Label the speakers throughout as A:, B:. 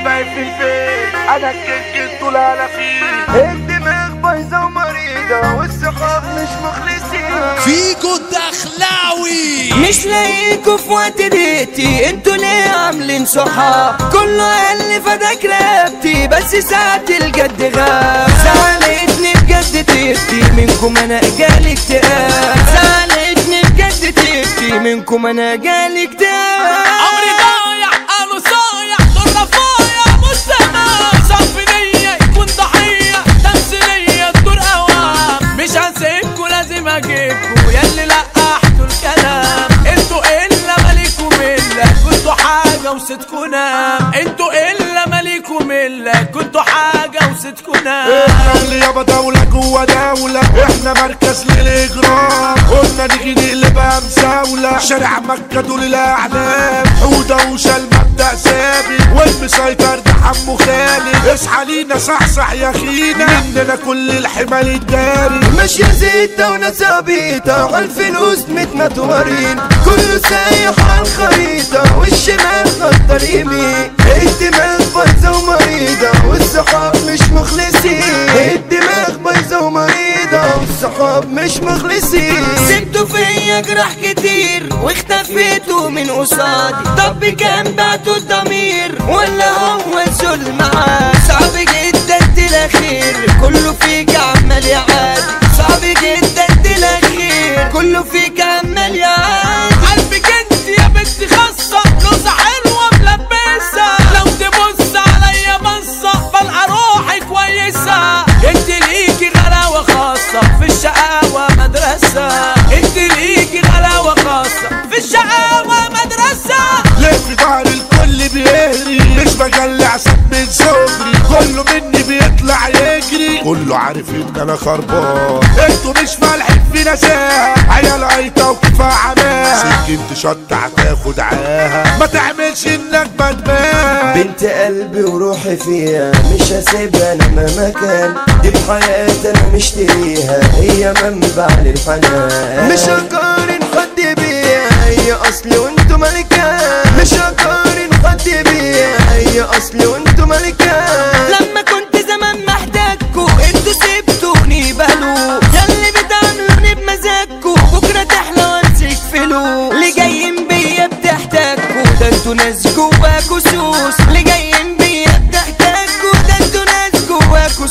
A: والباقي في البيت انا الكيك طول انا فيه الدماغ بايظه ومريضه والصحاب مش مخلصين
B: فيجو الدخلاوي
C: مش لاقيكوا في وقت بيتي انتوا ليه عاملين صحاب كله قال لي فداك رقبتي بس ساعة الجد غاب زعلتني بجد تيبتي منكم انا جالي اكتئاب زعلتني بجد تيبتي منكم انا جالي اكتئاب
B: عمري ضايع انا صايع دور رفايع مستمع صف نية يكون ضحية تمثيلية دور اوام مش هسيبكوا لازم اجيبكوا ياللي لقحتوا الكلام انتوا الا مالكوا ملة كنتوا حاجة وستكوا نام انتوا الا مالكوا ملة كنتوا حاجة وستكوا نام
A: احنا يابا دولة جوا دولة احنا مركز للاجرام قلنا نيجي نقلبها مساولة شارع مكة دول الاعلام حودة وشال مبدأ ثابت والمسيطر ده حمو خالد اصحى لينا صحصح يا خينا مننا كل الحمال الداري
C: مش يزيد وناس عبيطة عالفلوس متنطورين كله سايح عالخريطة والشمال خطر يمين الدماغ بايظة ومريضة والصحاب مش مخلصين الدماغ بايظة ومريضة والصحاب مش مخلصين سبتوا فيا جراح كتير واختفيتوا من قصادي طب كان بعتوا الضمير ولا هو الظلم عادي صعب جدا تلاخير كله فيك عمال يعادي صعب جدا تلاخير كله فيك عمال يعادي
B: قلبك انت يا بنت خاصة لوزة حلوة ملبسة لو تبص عليا بصة بلقى روحي كويسة انت ليكي غلاوة خاصة في الشقاوة مدرسة انت ليكي غلاوة خاصة في الشقاوة مدرسة
A: ليه في ظهر الكل بيهري مش بجلع سب من صغري كله مني بيطلع يجري كله عارف ان انا خربان انتوا مش فالحين في نزاهة عيال عيطة وكفاية عماها سكنت شط هتاخد عاها ما تعملش انك بدمان
C: بنت قلبي وروحي فيها مش هسيبها انا مهما كان دي بحياتي انا مشتريها هي منبع للحنان مش هقارن حد بيها هي اصلي وانتو ملكان مش هقارن حد بيها هي اصلي وانتو ملكان لما كنت زمان محتاجكوا انتوا سبتوني بالو ياللي بتعملوني بمزاجكوا بكره تحلى وامسك فلوس اللي جايين بيا بتحتاجكوا ده انتوا ناس جواكوا سوس اللي جايين بيا بتحتاجكوا ده انتوا ناس جواكوا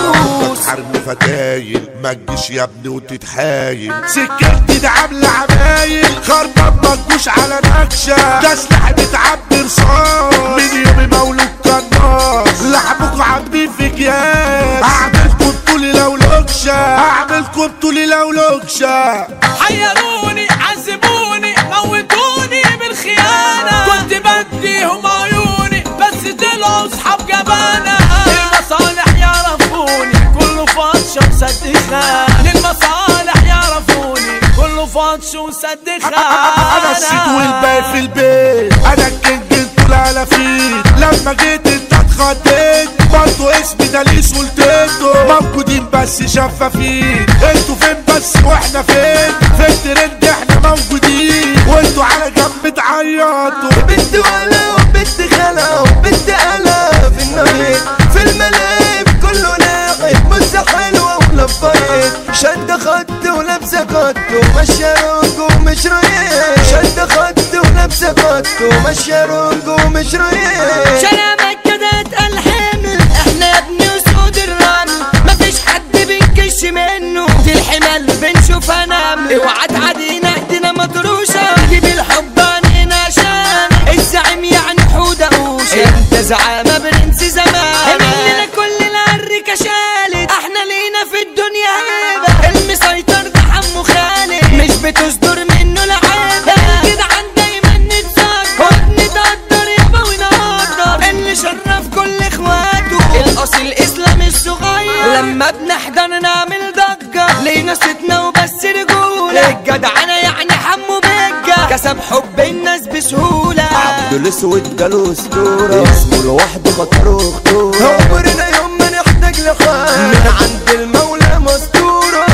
C: سوس
A: حرم فتايل ما تجيش يا ابني وتتحايل سكتي ده عامله عمايل خربان ما تجوش على نكشه ده سلاح بتعبي رصاص من يومي مولود قناص لحمكم عاملين في اكياس هعملكم بطولي لو لوكشه هعملكم بطولي لو لوكشه
B: حيروني عذبوني موتوني بالخيانة كنت بديهم عيوني بس طلعوا صحاب جبانة المصالح يعرفوني كله فاتش وسد خان المصالح يعرفوني كله فاتش وسد
A: انا السيد
B: خان
A: والباقي في البيت انا الكينج انتوا الالافين لما جيت انت اتخضيت برضو اسمي ده ليه سلطته موجودين بس شفافين انتوا فين بس واحنا فين في الترند احنا موجودين وانتوا على جنب تعيطوا
C: بنت ولا وبنت خلا وبنت قلا في النهيد في الملاعب كله لاعب بص حلوة ولفايت شد خط ولابسة خط وماشية روج ومش رايق شد خط ولابسة خط وماشية روج ومش رايق شارع مكة ده اتقل حمل احنا يا ابني اسود الرمل مفيش حد بنكش منه في الحمل بنشوفها نمل اوعى تعدينا ايدينا مطروشة جيب الحب عنينا عشان الزعيم يعني حودة قوشة انت زعامة برنس زمان مننا كل العركة شالت احنا لينا في الدنيا هيبة المسيطر ده حمو خالد مش بتصدر منه لعابة الجدعان دايما نتذكر نتقدر يابا ونقدر اللي شرف كل اخواته الاصيل اسلامي الصغير لما بنحضر نعمل ضجة لينا ستنا وبس رجولة الجدعنة يعني حمو بجة كسب حب الناس بسهولة عبد الاسود جاله اسطورة اسمه لوحده خطر وخطورة عمرنا يوم ما نحتاج لحال من عند المولى مستورة ظابط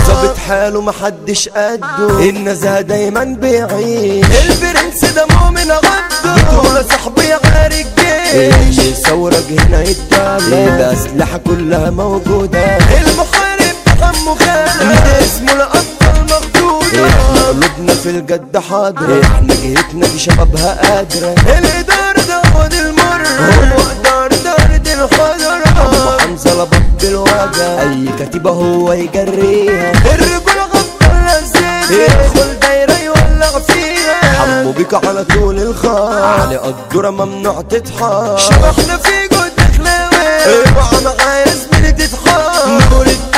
C: حاله محدش قده النزهة دايما بيعيش البرنس ده مؤمن عبده بطولة صاحبي عارف جيش ثورة هنا يتعلم الأسلحة كلها موجودة المحارب حمو خالد من اسمه لأبطال مخدودة احنا قلوبنا في الجد حاضرة احنا جهتنا دي شبابها قادرة الإدارة ده هو دي المر هو إدارة دارة الحضرة أبو حمزة لبط بالوجع أي كتيبة هو يجريها الرجولة غطى الزيت يدخل دايرة يولع فيها حمو بيك على طول الخط علي قدورة ممنوع تتحط شبحنا في جود خلاوي اوعى معايا زميلي تتحط نور